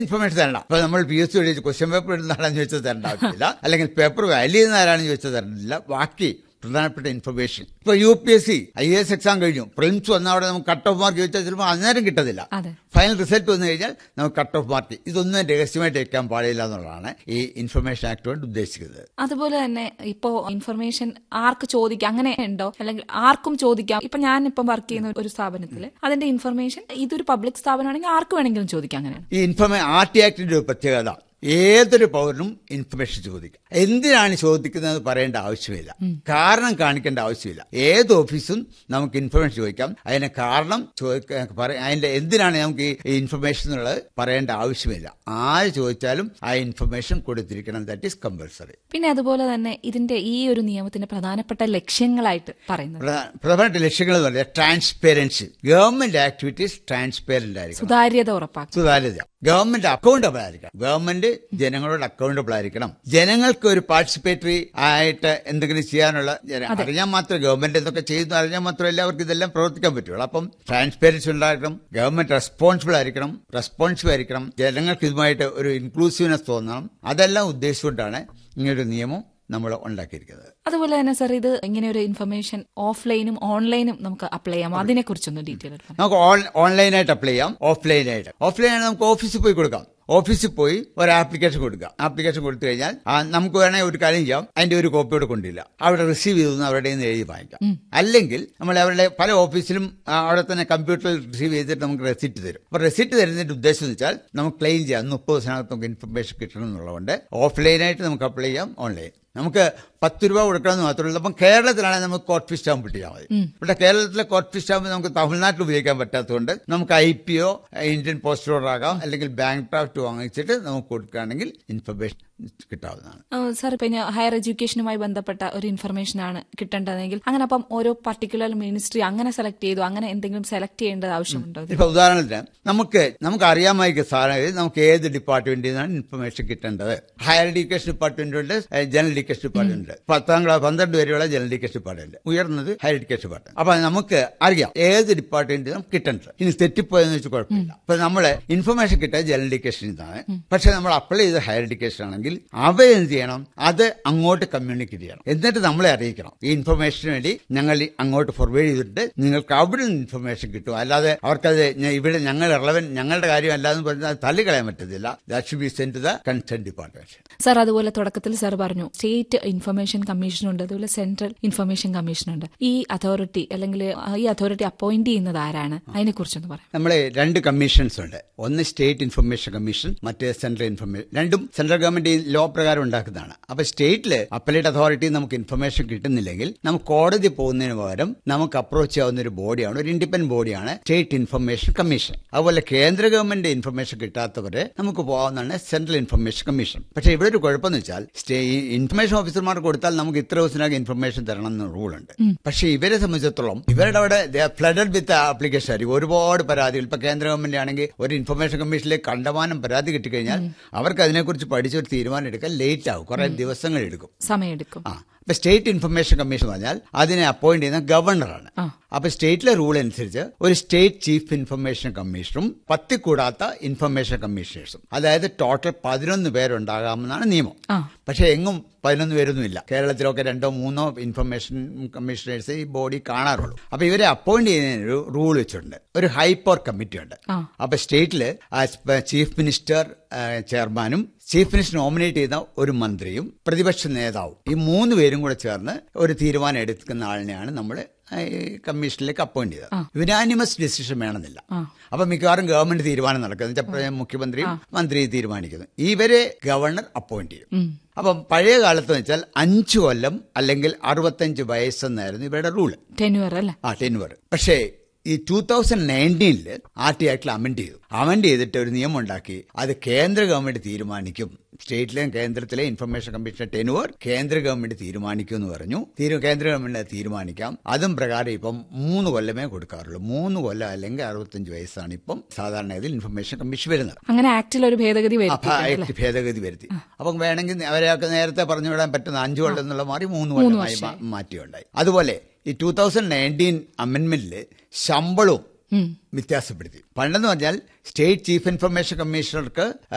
Information തരണം ഇപ്പൊ നമ്മൾ P S C question paper ഇടുന്ന ആരാന്ന് ചോദിച്ചാൽ തരേണ്ട ആവശ്യമില്ല അല്ലെങ്കിൽ പേപ്പർ വാല്യൂ ചെയ്യുന്ന ആരാണെന്ന് ചോദിച്ചാൽ തരേണ്ടില്ല ബാക്കി പ്രധാനപ്പെട്ട ഇൻഫർമേഷൻ ഇപ്പൊ U P S C I S exam കഴിഞ്ഞു പ്രിലിംസ് വന്ന അവിടെ നമുക്ക് കട്ട് ഓഫ് മാർക്ക് ചോദിച്ചാൽ ചിലപ്പോൾ അന്നേരം കിട്ടത്തില്ല അതെ. ഫൈനൽ റിസൾട്ട് വന്നു കഴിഞ്ഞാൽ നമുക്ക് കട്ട് ഓഫ് മാർക്ക് ഇതൊന്നും രഹസ്യമായിട്ട് വെക്കാൻ പാടില്ല എന്നുള്ളതാണ് ഈ ഇൻഫർമേഷൻ ആക്ട് കൊണ്ട് ഉദ്ദേശിക്കുന്നത് അതുപോലെ തന്നെ ഇപ്പോ ഇൻഫർമേഷൻ ആർക്ക് ചോദിക്കാം അങ്ങനെ ഉണ്ടോ അല്ലെങ്കിൽ ആർക്കും ചോദിക്കാം ഇപ്പൊ ഞാൻ ഇപ്പം വർക്ക് ചെയ്യുന്ന ഒരു സ്ഥാപനത്തിൽ അതിന്റെ ഇൻഫർമേഷൻ ഇതൊരു പബ്ലിക് സ്ഥാപനമാണെങ്കിൽ ആർക്ക് വേണമെങ്കിലും ചോദിക്കാം അങ്ങനെയാണ് ഈ ഇൻഫർമേ ആർ ടി ആക്ടിന്റെ ഒരു പ്രത്യേകത ഏതൊരു പൗരനും ഇൻഫർമേഷൻ ചോദിക്കാം എന്തിനാണ് ചോദിക്കുന്നത് പറയേണ്ട ആവശ്യമില്ല കാരണം കാണിക്കേണ്ട ആവശ്യമില്ല ഏത് ഓഫീസും നമുക്ക് ഇൻഫർമേഷൻ ചോദിക്കാം അതിന് കാരണം ചോദിക്ക- പറ- അതിന്റെ എന്തിനാണ് നമുക്ക് ഈ ഇൻഫർമേഷൻ എന്നുള്ളത് പറയേണ്ട ആവശ്യമില്ല ആര് ചോദിച്ചാലും ആ ഇൻഫർമേഷൻ കൊടുത്തിരിക്കണം ദാറ്റ് ഈസ് കമ്പൽസറി പിന്നെ അതുപോലെ തന്നെ ഇതിന്റെ ഈ ഒരു നിയമത്തിന്റെ പ്രധാനപ്പെട്ട ലക്ഷ്യങ്ങളായിട്ട് പറയുന്നത് പ്രധാനപ്പെട്ട ലക്ഷ്യങ്ങൾ എന്ന് പറഞ്ഞാൽ ട്രാൻസ്പെറൻസി ഗവൺമെന്റ് ആക്ടിവിറ്റീസ് ട്രാൻസ്പെറന്റ് ആയിരിക്കണം സുതാര്യത ഉറപ്പാക്കും സുതാര്യത ഗവൺമെന്റ് അക്കൗണ്ടബിൾ ആയിരിക്കണം ഗവൺമെന്റ് ജനങ്ങളോട് അക്കൗണ്ടബിൾ ആയിരിക്കണം ജനങ്ങൾക്ക് ഒരു പാർട്ടിസിപ്പേറ്ററി ആയിട്ട് എന്തെങ്കിലും ചെയ്യാനുള്ള ജന- അറിഞ്ഞാൽ മാത്രമേ ഗവൺമെന്റ് എന്തൊക്കെ ചെയ്യുന്നു അറിഞ്ഞാൽ മാത്രമേ എല്ലാവർക്കും ഇതെല്ലാം പ്രവർത്തിക്കാൻ പറ്റുള്ളൂ അപ്പം ട്രാൻസ്പെറൻസി ഉണ്ടാക്കണം ഗവൺമെന്റ് റെസ്പോൺസിബിൾ ആയിരിക്കണം റെസ്പോൺസീവ് ആയിരിക്കണം ജനങ്ങൾക്ക് ഇതുമായിട്ട് ഒരു ഇൻക്ലൂസീവ്നെസ് തോന്നണം അതെല്ലാം ഉദ്ദേശിച്ചുകൊണ്ടാണ് ഇങ്ങനൊരു നിയമം നമ്മൾ ഉണ്ടാക്കിയിരിക്കുന്നത് അതുപോലെ തന്നെ സർ ഇത് ഇങ്ങനെ ഒരു ഇൻഫർമേഷൻ ഓഫ്ലൈനും ഓൺലൈനും നമുക്ക് അപ്ലൈ ചെയ്യാം അതിനെ കുറിച്ചൊന്ന് ഡീറ്റെയിൽ ആയിട്ട് പറയാം. നമുക്ക് ഓൺ ഓൺലൈനായിട്ട് അപ്ലൈ ചെയ്യാം ഓഫ്ലൈനായിട്ട് ഓഫ്ലൈനായിട്ട് നമുക്ക് ഓഫീസിൽ പോയി കൊടുക്കാം ഓഫീസിൽ പോയി ഒരു ആപ്ലിക്കേഷൻ കൊടുക്കുക ആപ്ലിക്കേഷൻ കൊടുത്തു കഴിഞ്ഞാൽ ആ, നമുക്ക് വേണമെങ്കിൽ ഒരു കാര്യം ചെയ്യാം അതിന്റെ ഒരു കോപ്പി കൂടെ കൊണ്ടില്ല അവിടെ റിസീവ് ചെയ്തു അവരുടെ നിന്ന് എഴുതി വാങ്ങിക്കാം അല്ലെങ്കിൽ നമ്മൾ അവരുടെ പല ഓഫീസിലും ആ, അവിടെ തന്നെ കമ്പ്യൂട്ടറിൽ റിസീവ് ചെയ്തിട്ട് നമുക്ക് റെസിപ്റ്റ് തരും അപ്പൊ റെസിപ്റ്റ് തരുന്നതിന്റെ ഉദ്ദേശം എന്ന് വെച്ചാൽ നമുക്ക് ക്ലെയിം ചെയ്യാം മുപ്പത് ദിവസത്തിനകത്ത് നമുക്ക് ഇൻഫർമേഷൻ കിട്ടണം എന്നുള്ളതുകൊണ്ട് ഓഫ്ലൈനായിട്ട് നമുക്ക് അപ്ലൈ ചെയ്യാം ഓൺലൈൻ നമുക്ക് പത്ത് രൂപ കൊടുക്കണമെന്ന് മാത്രമേ ഉള്ളൂ അപ്പം കേരളത്തിലാണെങ്കിൽ നമുക്ക് കോട്ട് ഫിഷ് സ്റ്റാമ്പ് കിട്ടിയാൽ മതി ഇവിടെ കേരളത്തിലെ കോട്ട് ഫിഷ് സ്റ്റാമ്പ് നമുക്ക് തമിഴ്നാട്ടിൽ ഉപയോഗിക്കാൻ പറ്റാത്തതുകൊണ്ട് നമുക്ക് I P O Indian post order ആകാം അല്ലെങ്കിൽ ബാങ്ക് ഡ്രാഫ്റ്റ് വാങ്ങിച്ചിട്ട് നമുക്ക് കൊടുക്കുകയാണെങ്കിൽ ഇൻഫർമേഷൻ കിട്ടാവുന്നതാണ് ആ, സാർ പിന്നെ ഹയർ എഡ്യൂക്കേഷനുമായി ബന്ധപ്പെട്ട ഒരു ഇൻഫർമേഷൻ ആണ് കിട്ടേണ്ടതെങ്കിൽ അങ്ങനെ അപ്പം ഓരോ പർട്ടിക്കുലർ മിനിസ്ട്രി അങ്ങനെ സെലക്ട് ചെയ്തു അങ്ങനെ എന്തെങ്കിലും സെലക്ട് ചെയ്യേണ്ടത് ആവശ്യമുണ്ടോ ഇതിൽ? ഇപ്പൊ ഉദാഹരണത്തിന് നമുക്ക് നമുക്ക് അറിയാമായിരിക്കും സാധനം നമുക്ക് ഏത് ഡിപ്പാർട്ട്മെന്റിൽ നിന്നാണ് ഇൻഫർമേഷൻ കിട്ടേണ്ടത് ഹയർ എഡ്യൂക്കേഷൻ ഡിപ്പാർട്ട്മെന്റ് ഉണ്ട് ഏഹ് ജനറൽ എഡ്യൂക്കേഷൻ ഡിപ്പാർട്ട്മെന്റ് ഉണ്ട് പത്താം ക്ലാസ് പന്ത്രണ്ട് വരെയുള്ള ജനറൽ എഡ്യൂക്കേഷൻ ഡിപ്പാർട്ട്മെന്റ് ഉയർന്നത് ഹയർ എഡ്യൂക്കേഷൻ ഡിപ്പാർട്ട്മെന്റ് അപ്പൊ നമുക്ക് അറിയാം ഏത് ഡിപ്പാർട്ട്മെന്റിൽ നമുക്ക് കിട്ടേണ്ടത് ഇനി തെറ്റിപ്പോയെന്ന് വെച്ച് കുഴപ്പമില്ല അപ്പൊ നമ്മള് ഇൻഫർമേഷൻ കിട്ടിയത് ജനറൽ എഡ്യൂക്കേഷനിൽ നിന്നാണ് പക്ഷെ നമ്മൾ അപ്ലൈ ചെയ്ത ഹയർ എഡ്യൂക്കേഷൻ ആണെങ്കിൽ അവ എന്ത് ചെയ്യണം അത് അങ്ങോട്ട് കമ്മ്യൂണിക്കേറ്റ് ചെയ്യണം എന്നിട്ട് നമ്മളെ അറിയിക്കണം ഈ ഇൻഫർമേഷന് വേണ്ടി ഞങ്ങൾ ഈ അങ്ങോട്ട് ഫോർവേഡ് ചെയ്തിട്ട് നിങ്ങൾക്ക് അവിടെ നിന്ന് ഇൻഫർമേഷൻ കിട്ടും അല്ലാതെ അവർക്കത് ഞ- ഇവിടെ ഞങ്ങൾ ഇളവൻ ഞങ്ങളുടെ കാര്യം അല്ലാന്ന് പറഞ്ഞാൽ തള്ളിക്കളയാൻ പറ്റത്തില്ല that should be send to the concern department sir അതുപോലെ തുടക്കത്തിൽ സാർ പറഞ്ഞു സ്റ്റേറ്റ് ഇൻഫർമേഷൻ കമ്മീഷൻ ഉണ്ട് അതുപോലെ സെൻട്രൽ ഇൻഫർമേഷൻ കമ്മീഷൻ ഉണ്ട് ഈ അതോറിറ്റി അല്ലെങ്കിൽ ഈ അതോറിറ്റി അപ്പോയിന്റ് ചെയ്യുന്നത് ആരാണ് അതിനെ കുറിച്ചൊന്ന് പറയാം നമ്മളെ രണ്ട് കമ്മീഷൻസ് ഉണ്ട് ഒന്ന് സ്റ്റേറ്റ് ഇൻഫർമേഷൻ കമ്മീഷൻ മറ്റേ സെൻട്രൽ ഇൻഫർമേഷൻ രണ്ടും സെൻട്രൽ ഗവൺമെന്റ് ലോ പ്രകാരം ഉണ്ടാക്കുന്നതാണ് അപ്പൊ സ്റ്റേറ്റില് അപ്പലേറ്റ് അതോറിറ്റി നമുക്ക് ഇൻഫർമേഷൻ കിട്ടുന്നില്ലെങ്കിൽ നമുക്ക് കോടതി പോകുന്നതിന് പകരം നമുക്ക് അപ്രോച്ച് ചെയ്യാവുന്ന ഒരു ബോഡിയാണ് ഒരു ഇൻഡിപെൻഡന്റ് ബോഡിയാണ് സ്റ്റേറ്റ് ഇൻഫർമേഷൻ കമ്മീഷൻ അതുപോലെ കേന്ദ്ര ഗവൺമെന്റ് ഇൻഫർമേഷൻ കിട്ടാത്തവരെ നമുക്ക് പോകാവുന്നതാണ് സെൻട്രൽ ഇൻഫർമേഷൻ കമ്മീഷൻ പക്ഷേ ഇവിടെ ഒരു കുഴപ്പമെന്ന് വെച്ചാൽ സ്റ്റേ ഇൻഫർമേഷൻ ഓഫീസർമാർക്ക് കൊടുത്താൽ നമുക്ക് ഇത്ര ദിവസത്തിനകം ഇൻഫർമേഷൻ തരണം എന്ന് റൂളുണ്ട് പക്ഷേ ഇവരെ സംബന്ധിച്ചിടത്തോളം ഇവരുടെ അവിടെ ഫ്ലഡഡ് വിത്ത് ആപ്ലിക്കേഷൻ ആയിരിക്കും ഒരുപാട് പരാതികൾ ഇപ്പൊ കേന്ദ്ര ഗവൺമെന്റ് ആണെങ്കിൽ ഒരു ഇൻഫർമേഷൻ കമ്മീഷനിലേക്ക് കണ്ടമാനം പരാതി കിട്ടിക്കഴിഞ്ഞാൽ അവർക്ക് അതിനെക്കുറിച്ച് പഠിച്ചൊരു തീരുമാനം എടുക്കാൻ ലേറ്റ് ആവും കുറെ ദിവസങ്ങൾ എടുക്കും സമയമെടുക്കും ആ ഇപ്പൊ സ്റ്റേറ്റ് ഇൻഫർമേഷൻ കമ്മീഷൻ എന്ന് പറഞ്ഞാൽ അതിനെ അപ്പോയിന്റ് ചെയ്യുന്ന ഗവർണറാണ് ആ. അപ്പൊ സ്റ്റേറ്റിലെ റൂൾ അനുസരിച്ച് ഒരു സ്റ്റേറ്റ് ചീഫ് ഇൻഫർമേഷൻ കമ്മീഷണറും പത്തി കൂടാത്ത ഇൻഫർമേഷൻ കമ്മീഷണേഴ്സും അതായത് ടോട്ടൽ പതിനൊന്ന് പേരുണ്ടാകാമെന്നാണ് നിയമം ആ. പക്ഷെ എങ്ങും പതിനൊന്ന് പേരൊന്നുമില്ല കേരളത്തിലൊക്കെ രണ്ടോ മൂന്നോ ഇൻഫർമേഷൻ കമ്മീഷണേഴ്സ് ഈ ബോഡി കാണാറുള്ളൂ അപ്പൊ ഇവരെ അപ്പോയിന്റ് ചെയ്യുന്നതിന് ഒരു റൂൾ വെച്ചിട്ടുണ്ട് ഒരു ഹൈപ്പർ കമ്മിറ്റി ഉണ്ട് ആ. അപ്പൊ സ്റ്റേറ്റില് ചീഫ് മിനിസ്റ്റർ ചെയർമാനും ചീഫ് മിനിസ്റ്റർ നോമിനേറ്റ് ചെയ്യുന്ന ഒരു മന്ത്രിയും പ്രതിപക്ഷ നേതാവും ഈ മൂന്ന് പേരും കൂടെ ചേർന്ന് ഒരു തീരുമാനം എടുക്കുന്ന ആളിനെയാണ് നമ്മൾ കമ്മീഷനിലേക്ക് അപ്പോയിന്റ് ചെയ്തത് യുനാനിമസ് ഡിസിഷൻ വേണമെന്നില്ല അപ്പൊ മിക്കവാറും ഗവൺമെന്റ് തീരുമാനം നടക്കുന്നത് വെച്ചാൽ മുഖ്യമന്ത്രിയും മന്ത്രിയും തീരുമാനിക്കുന്നു ഇവരെ ഗവർണർ അപ്പോയിന്റ് ചെയ്യും അപ്പം പഴയ കാലത്ത് വെച്ചാൽ അഞ്ചു കൊല്ലം അല്ലെങ്കിൽ അറുപത്തഞ്ച് വയസ്സെന്നായിരുന്നു ഇവരുടെ റൂള് ടെന്യൂർ അല്ലേ ആ ടെൻവർ പക്ഷേ ഈ ടൂ തൗസൻഡ് നയൻറ്റീനില് ആർ ടി ആക്ടിൽ അമെൻഡ് ചെയ്തു അമെൻഡ് ചെയ്തിട്ട് ഒരു നിയമം ഉണ്ടാക്കി അത് കേന്ദ്ര ഗവൺമെന്റ് തീരുമാനിക്കും സ്റ്റേറ്റിലെയും കേന്ദ്രത്തിലെ ഇൻഫർമേഷൻ കമ്മീഷൻ ടെനുവർ കേന്ദ്ര ഗവൺമെന്റ് തീരുമാനിക്കും എന്ന് പറഞ്ഞു തീരു കേന്ദ്ര ഗവൺമെന്റ് അത് തീരുമാനിക്കാം അതും പ്രകാരം ഇപ്പം മൂന്ന് കൊല്ലമേ കൊടുക്കാറുള്ളൂ മൂന്ന് കൊല്ലം അല്ലെങ്കിൽ അറുപത്തഞ്ച് വയസ്സാണ് ഇപ്പം സാധാരണ ഇതിൽ ഇൻഫർമേഷൻ കമ്മീഷൻ വരുന്നത് അങ്ങനെ ആക്ടിൽ ഒരു ഭേദഗതി ആ, വരുത്തി ആക്ട് ഭേദഗതി വരുത്തി അപ്പം വേണമെങ്കിൽ അവരെയൊക്കെ നേരത്തെ പറഞ്ഞു വിടാൻ പറ്റുന്ന അഞ്ചു കൊല്ലം എന്നുള്ള മാറി മൂന്ന് കൊല്ലമായി മാ- മാറ്റിയുണ്ടായി അതുപോലെ ഈ ടൂ തൗസൻഡ് നയൻറ്റീൻ അമെന്റ്മെന്റില് ശമ്പളവും വ്യത്യാസപ്പെടുത്തി പണ്ടെന്ന് പറഞ്ഞാൽ സ്റ്റേറ്റ് ചീഫ് ഇൻഫർമേഷൻ കമ്മീഷണർക്ക്